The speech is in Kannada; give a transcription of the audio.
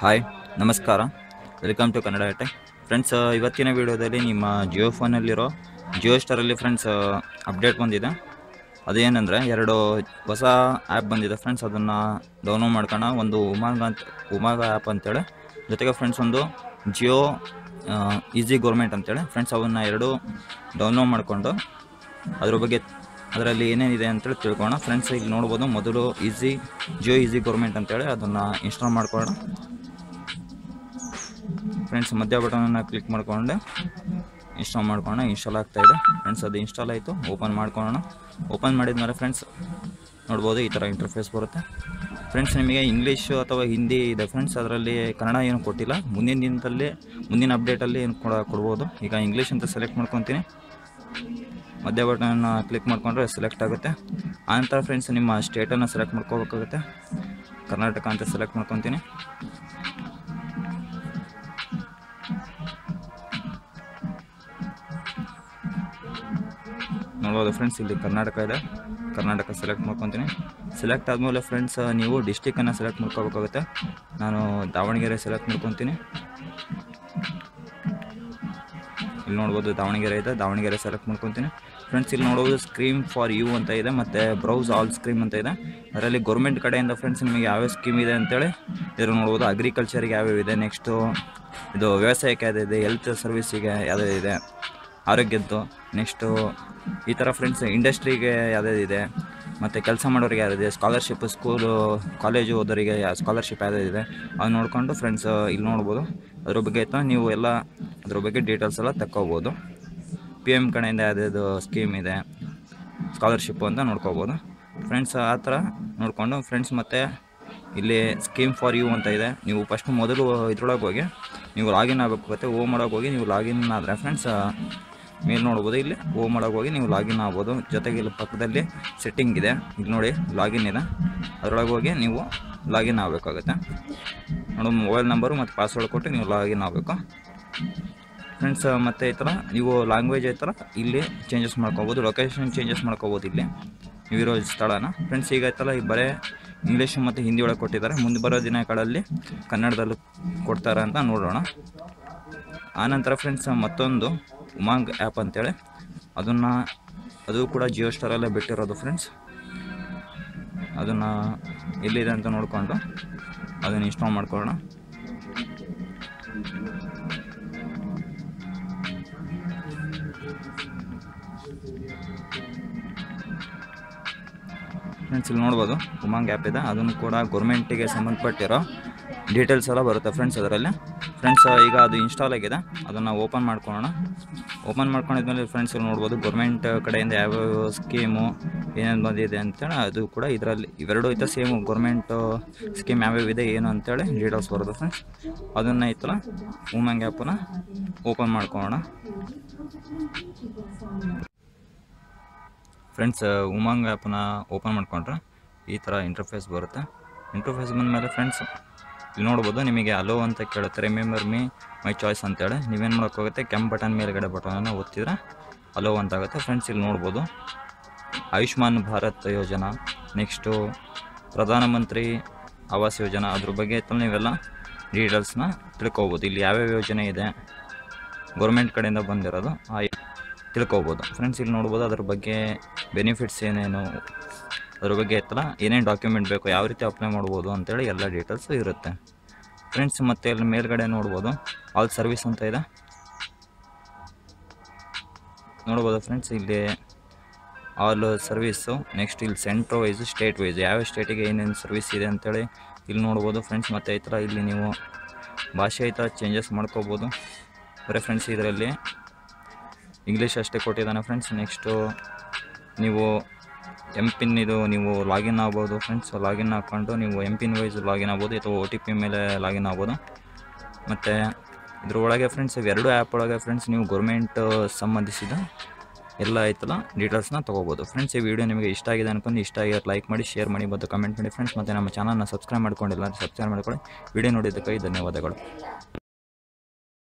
ಹಾಯ್ ನಮಸ್ಕಾರ welcome to Kannada tech friends ಇವತ್ತಿನ ವಿಡಿಯೋದಲ್ಲಿ ನಿಮ್ಮ ಜಿಯೋ ಫೋನಲ್ಲಿರೋ ಜಿಯೋ ಸ್ಟಾರಲ್ಲಿ ಫ್ರೆಂಡ್ಸ್ ಅಪ್ಡೇಟ್ ಬಂದಿದೆ ಅದೇನೆಂದರೆ ಎರಡು ಹೊಸ ಆ್ಯಪ್ ಬಂದಿದೆ ಫ್ರೆಂಡ್ಸ್ ಅದನ್ನು ಡೌನ್ಲೋಡ್ ಮಾಡ್ಕೋಣ ಒಂದು ಉಮಾಂಗ್ ಅಂತ ಉಮಾಗ ಆ್ಯಪ್ ಅಂತೇಳಿ ಜೊತೆಗೆ ಫ್ರೆಂಡ್ಸ್ ಒಂದು ಜಿಯೋ ಈಸಿ ಗೌರ್ಮೆಂಟ್ ಅಂತೇಳಿ ಫ್ರೆಂಡ್ಸ್ ಅವನ್ನ ಎರಡು ಡೌನ್ಲೋಡ್ ಮಾಡಿಕೊಂಡು ಅದ್ರ ಬಗ್ಗೆ ಅದರಲ್ಲಿ ಏನೇನಿದೆ ಅಂತೇಳಿ ತಿಳ್ಕೊಳ್ಳೋಣ ಫ್ರೆಂಡ್ಸ್ ಇಲ್ಲಿ ನೋಡ್ಬೋದು ಮೊದಲು ಈಸಿ ಜಿಯೋ ಈಸಿ ಗೌರ್ಮೆಂಟ್ ಅಂತೇಳಿ ಅದನ್ನು ಇನ್ಸ್ಟಾಲ್ ಮಾಡ್ಕೊಳ್ಳೋಣ ಫ್ರೆಂಡ್ಸ್ ಮಧ್ಯ ಬಟನನ್ನು ಕ್ಲಿಕ್ ಮಾಡ್ಕೊಂಡು ಇನ್ಸ್ಟಾಲ್ ಮಾಡ್ಕೊಳ್ಳೋಣ ಇನ್ಸ್ಟಾಲ್ ಆಗ್ತಾ ಇದೆ ಫ್ರೆಂಡ್ಸ್ ಅದು ಇನ್ಸ್ಟಾಲ್ ಆಯಿತು ಓಪನ್ ಮಾಡ್ಕೊಳ್ಳೋಣ ಓಪನ್ ಮಾಡಿದ್ಮೇಲೆ ಫ್ರೆಂಡ್ಸ್ ನೋಡ್ಬೋದು ಈ ಥರ ಇಂಟರ್ಫೇಸ್ ಬರುತ್ತೆ ಫ್ರೆಂಡ್ಸ್ ನಿಮಗೆ ಇಂಗ್ಲೀಷು ಅಥವಾ ಹಿಂದಿ ಇದೆ ಫ್ರೆಂಡ್ಸ್ ಅದರಲ್ಲಿ ಕನ್ನಡ ಏನು ಕೊಟ್ಟಿಲ್ಲ ಮುಂದಿನ ದಿನದಲ್ಲಿ ಮುಂದಿನ ಅಪ್ಡೇಟಲ್ಲಿ ಏನು ಕೊಡ ಕೊಡ್ಬೋದು ಈಗ ಇಂಗ್ಲೀಷ್ ಅಂತ ಸೆಲೆಕ್ಟ್ ಮಾಡ್ಕೊತೀನಿ ಮಧ್ಯ ಬಟನ್ನ ಕ್ಲಿಕ್ ಮಾಡಿಕೊಂಡ್ರೆ ಸೆಲೆಕ್ಟ್ ಆಗುತ್ತೆ ಆನಂತರ ಫ್ರೆಂಡ್ಸ್ ನಿಮ್ಮ ಸ್ಟೇಟನ್ನು ಸೆಲೆಕ್ಟ್ ಮಾಡ್ಕೋಬೇಕಾಗುತ್ತೆ ಕರ್ನಾಟಕ ಅಂತ ಸೆಲೆಕ್ಟ್ ಮಾಡ್ಕೊತೀನಿ ನೋಡ್ಬೋದು ಫ್ರೆಂಡ್ಸ್ ಇಲ್ಲಿ ಕರ್ನಾಟಕ ಇದೆ ಕರ್ನಾಟಕ ಸೆಲೆಕ್ಟ್ ಮಾಡ್ಕೊತೀನಿ ಸೆಲೆಕ್ಟ್ ಆದಮೇಲೆ ಫ್ರೆಂಡ್ಸ್ ನೀವು ಡಿಸ್ಟಿಕನ್ನು ಸೆಲೆಕ್ಟ್ ಮಾಡ್ಕೋಬೇಕಾಗುತ್ತೆ ನಾನು ದಾವಣಗೆರೆ ಸೆಲೆಕ್ಟ್ ಮಾಡ್ಕೊತೀನಿ ಇಲ್ಲಿ ನೋಡ್ಬೋದು ದಾವಣಗೆರೆ ಇದೆ ದಾವಣಗೆರೆ ಸೆಲೆಕ್ಟ್ ಮಾಡ್ಕೊತೀನಿ ಫ್ರೆಂಡ್ಸ್ ಇಲ್ಲಿ ನೋಡೋದು ಸ್ಕ್ರೀಮ್ ಫಾರ್ ಯು ಅಂತ ಇದೆ ಮತ್ತು ಬ್ರೌಸ್ ಆಲ್ ಸ್ಕ್ರೀಮ್ ಅಂತ ಇದೆ ಅದರಲ್ಲಿ ಗೌರ್ಮೆಂಟ್ ಕಡೆಯಿಂದ ಫ್ರೆಂಡ್ಸ್ ನಿಮಗೆ ಯಾವ್ಯಾವ ಸ್ಕೀಮ್ ಇದೆ ಅಂತೇಳಿ ಇದ್ರ ನೋಡ್ಬೋದು ಅಗ್ರಿಕಲ್ಚರ್ಗೆ ಯಾವ್ಯಾವ ಇದೆ ನೆಕ್ಸ್ಟು ಇದು ವ್ಯವಸಾಯಕ್ಕೆ ಯಾವುದಿದೆ ಹೆಲ್ತ್ ಸರ್ವಿಸಿಗೆ ಯಾವುದೇ ಇದೆ ಆರೋಗ್ಯದ್ದು ನೆಕ್ಸ್ಟು ಈ ಥರ ಫ್ರೆಂಡ್ಸ್ ಇಂಡಸ್ಟ್ರಿಗೆ ಯಾವುದಿದೆ ಮತ್ತು ಕೆಲಸ ಮಾಡೋರಿಗೆ ಯಾವುದಿದೆ ಸ್ಕಾಲರ್ಶಿಪ್ ಸ್ಕೂಲು ಕಾಲೇಜು ಓದೋರಿಗೆ ಸ್ಕಾಲರ್ಶಿಪ್ ಯಾವುದಿದೆ ಅದು ನೋಡಿಕೊಂಡು ಫ್ರೆಂಡ್ಸ್ ಇಲ್ಲಿ ನೋಡ್ಬೋದು ಅದ್ರ ಬಗ್ಗೆ ಆಯ್ತಾ ನೀವು ಎಲ್ಲ ಅದ್ರ ಬಗ್ಗೆ ಡೀಟೇಲ್ಸ್ ಎಲ್ಲ ತಕ್ಕೋಬೋದು ಪಿ ಎಮ್ ಕಡೆಯಿಂದ ಯಾವುದ್ಯಾವುದು ಸ್ಕೀಮ್ ಇದೆ ಸ್ಕಾಲರ್ಶಿಪ್ಪು ಅಂತ ನೋಡ್ಕೋಬೋದು ಫ್ರೆಂಡ್ಸ್ ಆ ಥರ ನೋಡಿಕೊಂಡು ಫ್ರೆಂಡ್ಸ್ ಮತ್ತು ಇಲ್ಲಿ ಸ್ಕೀಮ್ ಫಾರ್ ಯು ಅಂತ ಇದೆ ನೀವು ಫಸ್ಟ್ ಮೊದಲು ಇದ್ರೊಳಗೆ ಹೋಗಿ ನೀವು ಲಾಗಿನ್ ಆಗಬೇಕಾಗುತ್ತೆ ಓ ಮಾಡೋಕೆ ಹೋಗಿ ನೀವು ಲಾಗಿನ್ ಆದರೆ ಫ್ರೆಂಡ್ಸ್ ಮೇಲೆ ನೋಡ್ಬೋದು ಇಲ್ಲಿ ಓ ಮಾಡೋಕೆ ಹೋಗಿ ನೀವು ಲಾಗಿನ್ ಆಗ್ಬೋದು ಜೊತೆಗೆ ಇಲ್ಲಿ ಪಕ್ಕದಲ್ಲಿ ಸೆಟ್ಟಿಂಗ್ ಇದೆ ಇಲ್ಲಿ ನೋಡಿ ಲಾಗಿನ್ ಇದೆ ಅದರೊಳಗೆ ಹೋಗಿ ನೀವು ಲಾಗಿನ್ ಆಗಬೇಕಾಗುತ್ತೆ ನೋಡು ಮೊಬೈಲ್ ನಂಬರು ಮತ್ತು ಪಾಸ್ವರ್ಡ್ ಕೊಟ್ಟು ನೀವು ಲಾಗಿನ್ ಆಗಬೇಕು ಫ್ರೆಂಡ್ಸ್ ಮತ್ತು ಈ ಥರ ನೀವು ಲ್ಯಾಂಗ್ವೇಜ್ ಈ ಥರ ಇಲ್ಲಿ ಚೇಂಜಸ್ ಮಾಡ್ಕೋಬೋದು ಲೊಕೇಶನ್ ಚೇಂಜಸ್ ಮಾಡ್ಕೋಬೋದು ಇಲ್ಲಿ ನೀವಿರೋ ಸ್ಥಳನ ಫ್ರೆಂಡ್ಸ್ ಈಗ ಆಯ್ತಲ್ಲ ಈಗ ಬರೀ ಇಂಗ್ಲೀಷ್ ಮತ್ತು ಹಿಂದಿ ಒಳಗೆ ಕೊಟ್ಟಿದ್ದಾರೆ ಮುಂದೆ ಬರೋ ದಿನಗಳಲ್ಲಿ ಕನ್ನಡದಲ್ಲೂ ಕೊಡ್ತಾರೆ ಅಂತ ನೋಡೋಣ ಆನಂತರ ಫ್ರೆಂಡ್ಸ್ ಮತ್ತೊಂದು ಉಮಾಂಗ್ ಆ್ಯಪ್ ಅಂತೇಳಿ ಅದನ್ನು ಅದು ಕೂಡ ಜಿಯೋ ಸ್ಟಾರಲ್ಲೇ ಬಿಟ್ಟಿರೋದು ಫ್ರೆಂಡ್ಸ್ ಅದನ್ನು ಎಲ್ಲಿದೆ ಅಂತ ನೋಡಿಕೊಂಡು ಅದನ್ನು ಇನ್ಸ್ಟಾಲ್ ಮಾಡ್ಕೊಳ್ಳೋಣ ಫ್ರೆಂಡ್ಸ್ ಇಲ್ಲಿ ನೋಡ್ಬೋದು ಉಮಾಂಗ್ ಆ್ಯಪ್ ಇದೆ ಅದನ್ನು ಕೂಡ ಗೌರ್ಮೆಂಟಿಗೆ ಸಂಬಂಧಪಟ್ಟಿರೋ ಡೀಟೇಲ್ಸ್ ಎಲ್ಲ ಬರುತ್ತೆ ಫ್ರೆಂಡ್ಸ್ ಅದರಲ್ಲಿ ಫ್ರೆಂಡ್ಸ್ ಈಗ ಅದು ಇನ್ಸ್ಟಾಲ್ ಆಗಿದೆ ಅದನ್ನು ಓಪನ್ ಮಾಡ್ಕೊಳ್ಳೋಣ ಓಪನ್ ಮಾಡ್ಕೊಂಡಿದ್ಮೇಲೆ ಫ್ರೆಂಡ್ಸ್ ಇಲ್ಲಿ ನೋಡ್ಬೋದು ಗೌರ್ಮೆಂಟ್ ಕಡೆಯಿಂದ ಯಾವ್ಯಾವ ಸ್ಕೀಮು ಏನೇನು ಬಂದಿದೆ ಅಂತೇಳಿ ಅದು ಕೂಡ ಇದರಲ್ಲಿ ಇವೆರಡು ಐತೆ ಸೇಮು ಗೌರ್ಮೆಂಟು ಸ್ಕೀಮ್ ಯಾವ್ಯಾವ ಇದೆ ಏನು ಅಂತೇಳಿ ಡೀಟೇಲ್ಸ್ ಬರುತ್ತೆ ಫ್ರೆಂಡ್ಸ್ ಅದನ್ನು ಐತಲ್ಲ ಉಮಾಂಗ್ ಆ್ಯಪನ್ನ ಓಪನ್ ಮಾಡ್ಕೊಳ್ಳೋಣ ಫ್ರೆಂಡ್ಸ್ ಉಮಾಂಗ್ ಆ್ಯಪನ್ನ ಓಪನ್ ಮಾಡ್ಕೊಂಡ್ರೆ ಈ ಥರ ಇಂಟರ್ಫೇಸ್ ಬರುತ್ತೆ ಇಂಟರ್ಫೇಸ್ ಬಂದಮೇಲೆ ಫ್ರೆಂಡ್ಸ್ ಇಲ್ಲಿ ನೋಡ್ಬೋದು ನಿಮಗೆ ಅಲೋ ಅಂತ ಕೇಳುತ್ತೆ ರಿಮೆಂಬರ್ ಮೀ ಮೈ ಚಾಯ್ಸ್ ಅಂತೇಳಿ ನೀವೇನು ಮಾಡೋಕ್ಕಾಗುತ್ತೆ ಕೆಂಪು ಬಟನ್ ಮೇಲ್ಗಡೆ ಬಟನನ್ನು ಒತ್ತಿದ್ರೆ ಅಲೋ ಅಂತಾಗುತ್ತೆ ಫ್ರೆಂಡ್ಸ್ ಇಲ್ಲಿ ನೋಡ್ಬೋದು ಆಯುಷ್ಮಾನ್ ಭಾರತ್ ಯೋಜನಾ ನೆಕ್ಸ್ಟು ಪ್ರಧಾನಮಂತ್ರಿ ಆವಾಸ್ ಯೋಜನಾ ಅದ್ರ ಬಗ್ಗೆ ಐತಲ್ಲ ನೀವೆಲ್ಲ ಡೀಟೇಲ್ಸ್ನ ತಿಳ್ಕೊಬೋದು ಇಲ್ಲಿ ಯಾವ್ಯಾವ ಯೋಜನೆ ಇದೆ ಗೌರ್ಮೆಂಟ್ ಕಡೆಯಿಂದ ಬಂದಿರೋದು ಆ ತಿಳ್ಕೊಬೋದು ಫ್ರೆಂಡ್ಸ್ ಇಲ್ಲಿ ನೋಡ್ಬೋದು ಅದ್ರ ಬಗ್ಗೆ ಬೆನಿಫಿಟ್ಸ್ ಏನೇನು ಅದ್ರ ಬಗ್ಗೆ ಇತ್ತಲ್ಲ ಏನೇನು ಡಾಕ್ಯುಮೆಂಟ್ ಬೇಕು ಯಾವ ರೀತಿ ಅಪ್ಲೈ ಮಾಡ್ಬೋದು ಅಂತೇಳಿ ಎಲ್ಲ ಡೀಟೇಲ್ಸ್ ಇರುತ್ತೆ ಫ್ರೆಂಡ್ಸ್ ಮತ್ತೆ ಅಲ್ಲಿ ಮೇಲ್ಗಡೆ ನೋಡ್ಬೋದು ಆಲ್ ಸರ್ವಿಸ್ ಅಂತ ಇದೆ ನೋಡ್ಬೋದು ಫ್ರೆಂಡ್ಸ್ ಇಲ್ಲಿ ಆಲ್ ಸರ್ವೀಸು ನೆಕ್ಸ್ಟ್ ಇಲ್ಲಿ ಸೆಂಟ್ರ್ ವೈಸು ಸ್ಟೇಟ್ ವೈಸ್ ಯಾವ ಸ್ಟೇಟಿಗೆ ಏನೇನು ಸರ್ವಿಸ್ ಇದೆ ಅಂತೇಳಿ ಇಲ್ಲಿ ನೋಡ್ಬೋದು ಫ್ರೆಂಡ್ಸ್ ಮತ್ತು ಈ ಥರ ಇಲ್ಲಿ ನೀವು ಭಾಷೆ ಈ ಥರ ಚೇಂಜಸ್ ಮಾಡ್ಕೋಬೋದು ಬರೀ ಫ್ರೆಂಡ್ಸ್ ಇದರಲ್ಲಿ ಇಂಗ್ಲೀಷ್ ಅಷ್ಟೇ ಕೊಟ್ಟಿದ್ದಾನೆ ಫ್ರೆಂಡ್ಸ್ ನೆಕ್ಸ್ಟು ನೀವು ಎಮ್ ಪಿನ್ ಇದು ನೀವು ಲಾಗಿನ್ ಆಗ್ಬೋದು ಫ್ರೆಂಡ್ಸ್ ಲಾಗಿನ್ ಹಾಕ್ಕೊಂಡು ನೀವು ಎಮ್ ಪಿನ್ ವೈಸ್ ಲಾಗಿನ್ ಆಗ್ಬೋದು ಅಥವಾ ಒ ಟಿ ಪಿ ಮೇಲೆ ಲಾಗಿನ್ ಆಗ್ಬೋದು ಮತ್ತು ಇದ್ರೊಳಗೆ ಫ್ರೆಂಡ್ಸ್ ಇವೆರಡು ಆ್ಯಪ್ ಒಳಗೆ ಫ್ರೆಂಡ್ಸ್ ನೀವು ಗೌರ್ಮೆಂಟ್ ಸಂಬಂಧಿಸಿದ ಎಲ್ಲ ಐತಲ್ಲ ಡೀಟೇಲ್ಸ್ನ ತೊಗೋಬೋದು ಫ್ರೆಂಡ್ಸ್ ಈ ವಿಡಿಯೋ ನಿಮಗೆ ಇಷ್ಟ ಆಗಿದೆ ಅನ್ಕೊಂಡು ಇಷ್ಟ ಆಗಿರೋ ಲೈಕ್ ಮಾಡಿ ಶೇರ್ ಮಾಡಿ ಮತ್ತು ಕಮೆಂಟ್ ಮಾಡಿ ಫ್ರೆಂಡ್ಸ್ ಮತ್ತು ನಮ್ಮ ಚಾನಲ್ನ ಸಬ್ಸ್ಕ್ರೈಬ್ ಮಾಡ್ಕೊಂಡಿಲ್ಲ ಸಬ್ಸ್ಕ್ರೈಬ್ ಮಾಡ್ಕೊಳ್ಳಿ ವಿಡಿಯೋ ನೋಡಿದ್ದಕ್ಕಾಗಿ ಧನ್ಯವಾದಗಳು